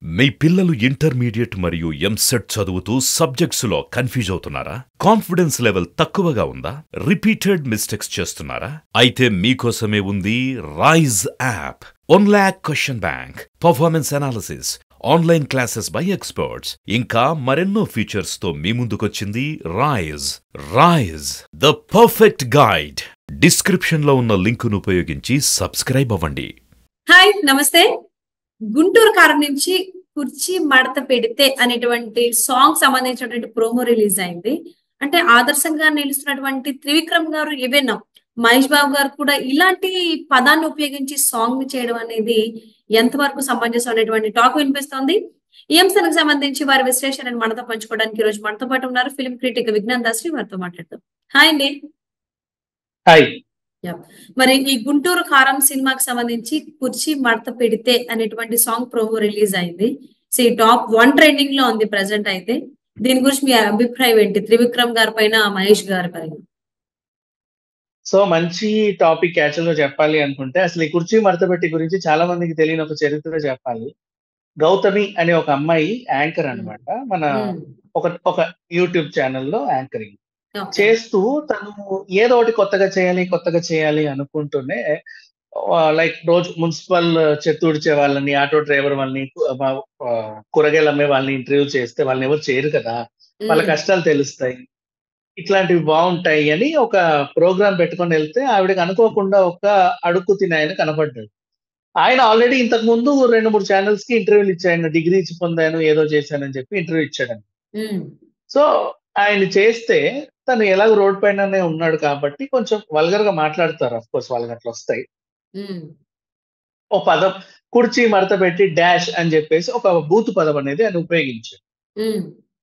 మీ పిల్లలు ఇంటర్మీడియట్ మరియు ఎంసెట్ చదువుతూ సబ్జెక్ట్స్లో కన్ఫ్యూజ్ అవుతున్నారా కాన్ఫిడెన్స్ లెవెల్ తక్కువగా ఉందా రిపీటెడ్ మిస్టేక్స్ చేస్తున్నారా అయితే మీకోసమే ఉంది rise app one lakh question bank performance analysis online classes by experts ఇంకా మరెన్నో ఫీచర్స్ తో మీ ముందుకొచ్చింది rise rise the perfect guide description లో ఉన్న లింకును ఉపయోగించి సబ్స్క్రైబ్ అవ్వండి హాయ్ నమస్తే గుంటూరు కారం నుంచి కుర్చీ మడత పెడితే అనేటువంటి సాంగ్ సంబంధించినటువంటి ప్రోమో రిలీజ్ అయింది అంటే ఆదర్శంగా నిలుస్తున్నటువంటి త్రివిక్రమ్ గారు ఈవెన్ మహేష్ బాబు గారు కూడా ఇలాంటి పదాన్ని ఉపయోగించి సాంగ్ ని చేయడం అనేది ఎంతవరకు సమంజసం అనేటువంటి టాక్ వినిపిస్తోంది ఈ అంశానికి సంబంధించి వారి విశ్లేషణను మనతో పంచుకోవడానికి ఈ రోజు మనతో పాటు ఉన్నారు ఫిల్మ్ క్రిటిక్ విజ్ఞాన్ దాశ్రీ వారితో మాట్లాడతాం హాయ్ అండి హాయ్ మరి ఈ గుంటూరు కారం సినిమాకి సంబంధించి కుర్చీ మడత పెడితే అనేటువంటి సాంగ్ ప్రోమో రిలీజ్ అయింది సో ఈ టాప్ వన్ ట్రెండింగ్ లో ఉంది ప్రెసెంట్ అయితే దీని గురించి మీ అభిప్రాయం ఏంటి త్రివిక్రమ్ గారి పైన మహేష్ గారి పైన సో మంచి టాపిక్ యాక్చువల్ గా చెప్పాలి అనుకుంటే అసలు ఈ కుర్చీ మడతపెట్టి గురించి చాలా మందికి తెలియని ఒక చరిత్ర చెప్పాలి గౌతమి అనే ఒక అమ్మాయి యాంకర్ అన్నమాట మన ఉమ్, ఒక ఒక యూట్యూబ్ ఛానల్లో యాంకరింగ్ ఓకే. చేస్తూ తను ఏదో ఒకటి కొత్తగా చేయాలి కొత్తగా చేయాలి అనుకుంటూనే లైక్ రోజు మున్సిపల్ చెత్తూడ్చే వాళ్ళని ఆటో డ్రైవర్ వాళ్ళని కు- ఆ, కూరగాయలు అమ్మే వాళ్ళని ఇంటర్వ్యూ చేస్తే వాళ్ళని ఎవరు చేయరు కదా వాళ్ళ ఉమ్, కష్టాలు తెలుస్తాయి ఇట్లాంటివి బాగుంటాయి అని ఒక ప్రోగ్రామ్ పెట్టుకొని వెళ్తే ఆవిడకి అనుకోకుండా ఒక అడుక్కు తిని ఆయన కనపడ్డాడు ఆయన ఆల్రెడీ ఇంతకు ముందు రెండు మూడు ఛానల్స్ కి ఇంటర్వ్యూలు ఇచ్చాను డిగ్రీ ఇచ్చి పొందాను ఏదో చేశానని చెప్పి ఇంటర్వ్యూ ఇచ్చాడు ఉమ్, సో ఆయన చేస్తే తను ఎలాగో రోడ్ పైననే ఉన్నాడు కాబట్టి కొంచెం వల్గర్ గా మాట్లాడతారు అఫ్ కోర్స్ వాళ్ళకి అట్లా వస్తాయి ఉమ్, ఓ పదం కుర్చీ మడత పెట్టి డాష్ అని చెప్పేసి ఒక బూతు పదం అనేది ఆయన ఉపయోగించాడు ఉమ్,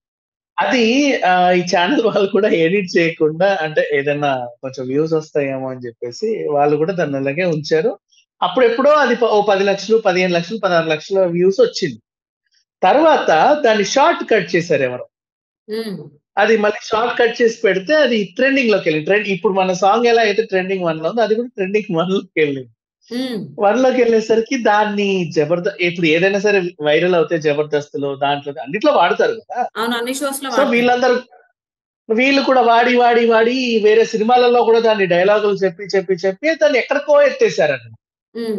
అది ఆ, ఈ ఛానల్ వాళ్ళు కూడా ఎడిట్ చేయకుండా అంటే ఏదైనా కొంచెం వ్యూస్ వస్తాయేమో అని చెప్పేసి వాళ్ళు కూడా దాన్ని అలాగే ఉంచారు అప్పుడెప్పుడో అది ప- ఓ పది లక్షలు పదిహేను లక్షలు పదహారు లక్షల వ్యూస్ వచ్చింది తర్వాత దాన్ని షార్ట్ కట్ చేశారు ఎవరు ఉమ్, అది మళ్ళీ షార్ట్ కట్ చేసి పెడితే అది ట్రెండింగ్ లోకి వెళ్ళింది ట్రెండ్ ఇప్పుడు మన సాంగ్ ఎలా అయితే ట్రెండింగ్ వన్ లో ఉందో అది కూడా ట్రెండింగ్ వన్ లోకి వెళ్ళింది ఉమ్, వన్ లోకి వెళ్ళేసరికి దాన్ని జబర్దస్త్ ఇప్పుడు ఏదైనా సరే వైరల్ అవుతే జబర్దస్త్లో దాంట్లో అన్నిట్లో వాడతారు కదా అవును అన్ని షోస్ లో సో వాడతారు. వీళ్ళందరూ వీళ్ళు కూడా వాడి వాడి వాడి వేరే సినిమాలలో కూడా దాన్ని డైలాగులు చెప్పి చెప్పి చెప్పి దాన్ని ఎక్కడికో ఎత్తేసారట ఉమ్,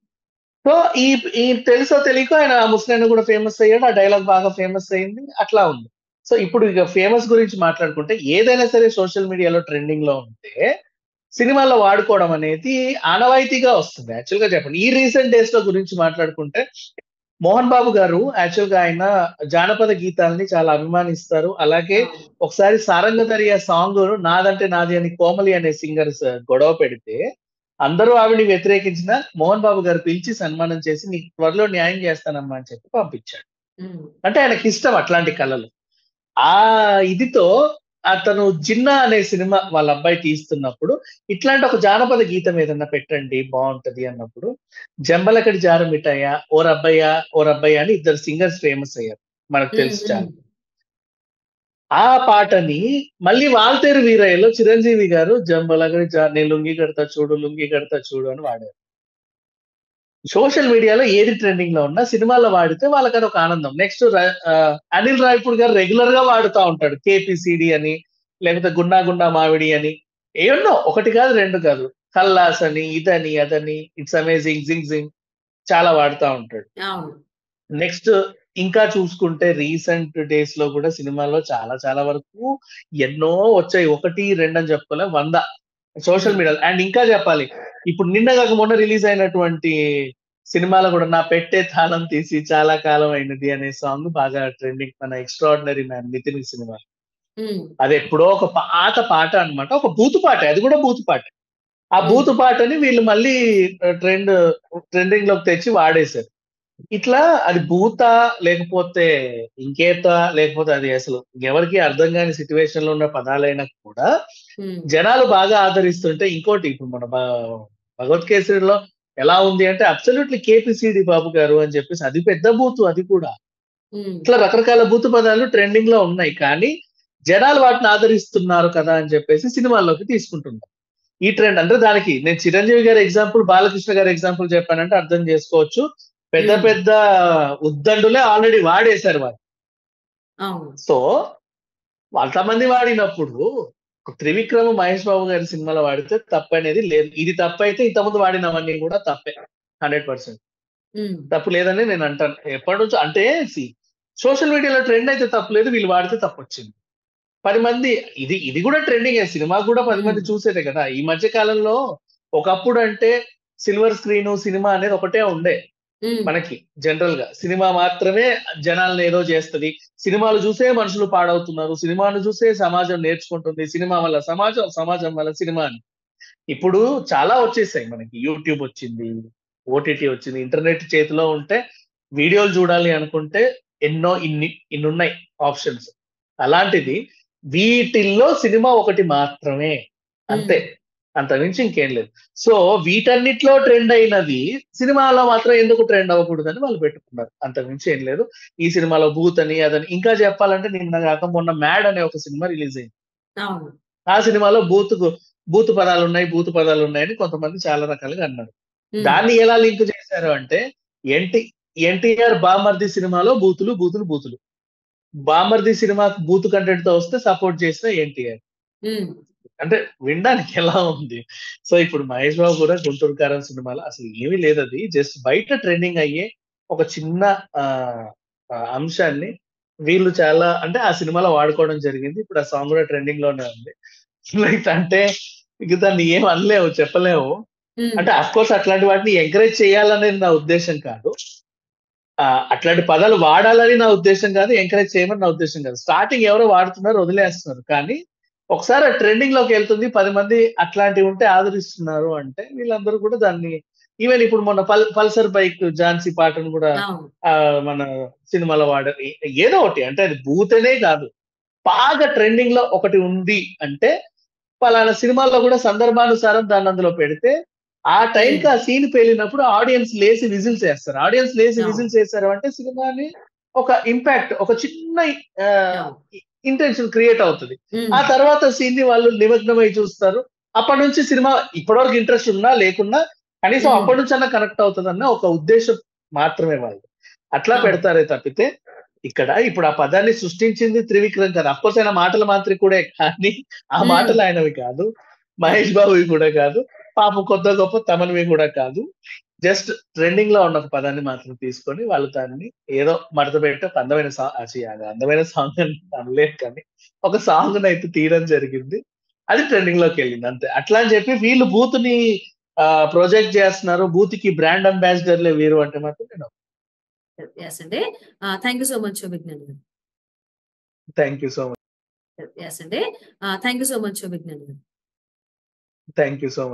సో ఈ ఈ తెలుసో తెలియకో ఆయన ఆ ముస్లిం కూడా ఫేమస్ అయ్యాడు ఆ డైలాగ్ బాగా ఫేమస్ అయింది అట్లా ఉంది సో ఇప్పుడు ఇక ఫేమస్ గురించి మాట్లాడుకుంటే ఏదైనా సరే సోషల్ మీడియాలో ట్రెండింగ్ లో ఉంటే సినిమాలో వాడుకోవడం అనేది ఆనవాయితీగా వస్తుంది యాక్చువల్ గా చెప్పండి ఈ రీసెంట్ డేస్ లో గురించి మాట్లాడుకుంటే మోహన్ బాబు గారు యాక్చువల్ గా ఆయన జానపద గీతాలని చాలా అభిమానిస్తారు అలాగే ఒకసారి సారంగధరియా సాంగ్ నాదంటే నాది అని కోమలి అనే సింగర్స్ గొడవ పెడితే అందరూ ఆవిడని వ్యతిరేకించిన మోహన్ బాబు గారు పిలిచి సన్మానం చేసి నీకు త్వరలో న్యాయం చేస్తానమ్మా అని చెప్పి పంపించాడు ఉమ్, అంటే ఆయనకి ఇష్టం అట్లాంటి కళలు ఆ ఇదితో అతను జిన్నా అనే సినిమా వాళ్ళ అబ్బాయి తీస్తున్నప్పుడు ఇట్లాంటి ఒక జానపద గీతం ఏదన్నా పెట్టండి బాగుంటది అన్నప్పుడు జంబలకడి జారు మిఠాయ ఓ రబ్బయ్య ఓ రబ్బయ్య అని ఇద్దరు సింగర్స్ ఫేమస్ అయ్యారు మనకు తెలుసు ఉమ్, చాలా ఆ పాటని మళ్ళీ వాల్తేరు వీరయ్యలో చిరంజీవి గారు జంబలగడి జా నేను లుంగి కడతా చూడు లుంగి కడతా చూడు అని వాడారు సోషల్ మీడియాలో ఏది ట్రెండింగ్ లో ఉన్నా సినిమాలో వాడితే వాళ్ళకి అది ఒక ఆనందం నెక్స్ట్ అనిల్ రాయపూర్ గారు రెగ్యులర్ గా వాడుతూ ఉంటాడు కేపీసీడి అని లేకపోతే గున్నా గున్నా మావిడి అని ఏమన్నో ఒకటి కాదు రెండు కాదు కల్లాస్ అని ఇదని అదని ఇట్స్ అమేజింగ్ జింగ్ జింగ్ చాలా వాడుతూ ఉంటాడు అవును నెక్స్ట్ ఇంకా చూసుకుంటే రీసెంట్ డేస్ లో కూడా సినిమాలో చాలా చాలా వరకు ఎన్నో వచ్చాయి ఒకటి రెండు అని చెప్పుకోలే వంద సోషల్ మీడియా అండ్ ఇంకా చెప్పాలి ఇప్పుడు నిన్న కాక మొన్న రిలీజ్ అయినటువంటి సినిమాలో కూడా నా పెట్టే తాళం తీసి చాలా కాలం అయినది అనే సాంగ్ బాగా ట్రెండింగ్ మన extraordinary man Nithin cinema um, అది ఎప్పుడో ఒక పాత పాట అన్నమాట ఒక బూతు పాట అది కూడా బూతు పాట ఆ బూతు పాటని వీళ్ళు మళ్ళీ ట్రెండ్ ట్రెండింగ్ లోకి తెచ్చి వాడేశారు ఇట్లా అది భూత లేకపోతే ఇంకేత లేకపోతే అది అసలు ఎవరికి అర్థం కాని సిచ్యువేషన్ లో ఉన్న పదాలైనా కూడా ఉమ్, జనాలు బాగా ఆదరిస్తుంటే ఇంకోటి ఇప్పుడు మన భ- భగవత్ కేసరిలో ఎలా ఉంది అంటే అబ్సల్యూట్లీ కేపీసీడి బాబు గారు అని చెప్పేసి అది పెద్ద బూతు అది కూడా ఉమ్, ఇట్లా రకరకాల బూతు పదాలు ట్రెండింగ్ లో ఉన్నాయి కానీ జనాలు వాటిని ఆదరిస్తున్నారు కదా అని చెప్పేసి సినిమాల్లోకి తీసుకుంటున్నారు ఈ ట్రెండ్ అంటే దానికి నేను చిరంజీవి గారి ఎగ్జాంపుల్ బాలకృష్ణ గారి ఎగ్జాంపుల్ చెప్పానంటే అర్థం చేసుకోవచ్చు పెద్ద ఉమ్. పెద్ద ఉద్దండులే ఆల్రెడీ వాడేశారు వాళ్ళు అవును సో అంతమంది వాడినప్పుడు త్రివిక్రమ్ మహేష్ బాబు గారి సినిమాలో వాడితే తప్పు అనేది లేదు ఇది తప్పు అయితే ఇంతకుముందు వాడినవన్నీ కూడా తప్పే హండ్రెడ్ పర్సెంట్ ఉమ్. తప్పు లేదని నేను అంటాను ఎప్పటి నుంచో అంటే సోషల్ మీడియాలో ట్రెండ్ అయితే తప్పు లేదు వీళ్ళు వాడితే తప్పు వచ్చింది పది మంది ఇది ఇది కూడా ట్రెండింగ్ సినిమా కూడా పది మంది Hmm. చూసేదే కదా ఈ మధ్య కాలంలో ఒకప్పుడు అంటే సిల్వర్ స్క్రీన్ సినిమా అనేది ఒకటే ఉండే ఉమ్. మనకి జనరల్ గా సినిమా మాత్రమే జనాలను ఏదో చేస్తది సినిమాలు చూసే మనుషులు పాడవుతున్నారు సినిమాను చూసే సమాజం నేర్చుకుంటుంది సినిమా వల్ల సమాజం సమాజం వల్ల సినిమా అని ఇప్పుడు చాలా వచ్చేసాయి మనకి యూట్యూబ్ వచ్చింది ఓటీటీ వచ్చింది ఇంటర్నెట్ చేతిలో ఉంటే వీడియోలు చూడాలి అనుకుంటే ఎన్నో ఇన్ని ఇన్ని ఉన్నాయి ఆప్షన్స్ అలాంటిది వీటిల్లో సినిమా ఒకటి మాత్రమే అంతే అంత మించి ఇంకేం లేదు సో వీటన్నిటిలో ట్రెండ్ అయినది సినిమాలో మాత్రం ఎందుకు ట్రెండ్ అవ్వకూడదని వాళ్ళు పెట్టుకున్నారు అంత మించి ఏం లేదు ఈ సినిమాలో భూత్ అని అదని ఇంకా చెప్పాలంటే నిన్న కాక మొన్న మ్యాడ్ అనే ఒక సినిమా రిలీజ్ అయింది అవును ఆ సినిమాలో బూత్ బూత్ పదాలు ఉన్నాయి బూత్ పదాలు ఉన్నాయని కొంతమంది చాలా రకాలుగా అన్నారు ఉమ్. దాన్ని ఎలా లింక్ చేశారు అంటే ఎన్టీ ఎన్టీఆర్ బామర్ది సినిమాలో బూతులు బూతులు బూతులు బామర్ది సినిమా బూత్ కంటెంట్ తో వస్తే సపోర్ట్ చేసిన ఎన్టీఆర్ ఉమ్. అంటే వినడానికి ఎలా ఉంది సో ఇప్పుడు మహేష్ బాబు కూడా గుంటూరు కారం సినిమాలో అసలు ఏమీ లేదు అది జస్ట్ బయట ట్రెండింగ్ అయ్యే ఒక చిన్న ఆ, ఆ, అంశాన్ని వీళ్ళు చాలా అంటే ఆ సినిమాలో వాడుకోవడం జరిగింది ఇప్పుడు ఆ సాంగ్ కూడా ట్రెండింగ్ లోనే ఉంది లైక్ అంటే ఇక దాన్ని ఏం అనలేవు చెప్పలేము ఉమ్. అంటే అఫ్ కోర్స్ అట్లాంటి వాటిని ఎంకరేజ్ చేయాలనేది నా ఉద్దేశం కాదు ఆ, అట్లాంటి పదాలు వాడాలని నా ఉద్దేశం కాదు ఎంకరేజ్ చేయమని నా ఉద్దేశం కాదు స్టార్టింగ్ ఎవరో వాడుతున్నారు వదిలేస్తున్నారు కానీ ఒకసారి ట్రెండింగ్ లోకి వెళ్తుంది పది మంది అట్లాంటివి ఉంటే ఆదరిస్తున్నారు అంటే వీళ్ళందరూ కూడా దాన్ని ఈవెన్ ఇప్పుడు మొన్న పల్ పల్సర్ బైక్ ఝాన్సీ పాటను కూడా అవును ఆ, మన సినిమాలో వాడారు ఏ- ఏదో ఒకటి అంటే అది బూతనే కాదు బాగా ట్రెండింగ్ లో ఒకటి ఉంది అంటే పలానా సినిమాల్లో కూడా సందర్భానుసారం దాన్ని అందులో పెడితే ఆ టైంకి ఆ సీన్ పేలినప్పుడు ఆడియన్స్ లేసి విజిల్స్ వేస్తారు ఆడియన్స్ లేసి అవును. విజిల్స్ వేస్తారు అంటే సినిమాని ఒక ఇంపాక్ట్ ఒక చిన్న అవును. ఇంటెన్షన్ క్రియేట్ అవుతుంది ఉమ్. ఆ తర్వాత సీన్ ని వాళ్ళు నిమగ్నమై చూస్తారు అప్పటి నుంచి సినిమా ఇప్పటివరకు ఇంట్రెస్ట్ ఉన్నా లేకున్నా కనీసం Hmm. అప్పటి నుంచి అన్న కనెక్ట్ అవుతుందన్న ఒక ఉద్దేశం మాత్రమే వాళ్ళు అట్లా అవును. పెడతారే తప్పితే ఇక్కడ ఇప్పుడు ఆ పదాన్ని సృష్టించింది త్రివిక్రమ్ కాదు అఫ్కోర్స్ ఆయన మాటల మాత్రి కూడా కానీ ఆ Hmm. మాటలు ఆయనవి కాదు మహేష్ బాబువి కూడా కాదు పాపం కొత్త గొప్ప తమనివి కూడా కాదు జస్ట్ ట్రెండింగ్ లో ఉన్న ఒక పదాన్ని మాత్రం తీసుకొని వాళ్ళు దాన్ని ఏదో మడత పెట్టి ఒక అందమైన సాంగ్ అందమైన సాంగ్ అని అనలేదు కానీ ఒక సాంగ్ అయితే తీయడం జరిగింది అది ట్రెండింగ్ లోకి వెళ్ళింది అంతే అట్లా అని చెప్పి వీళ్ళు బూత్ ని ప్రొజెక్ట్ చేస్తున్నారు బూత్ కి బ్రాండ్ అంబాసిడర్లే వీరు అంటే మాత్రం నేను ఎస్ అండి thank you so much Vignan గారు thank you so much yes అండి thank you so much Vignan గారు థ్యాంక్ యూ సో మచ్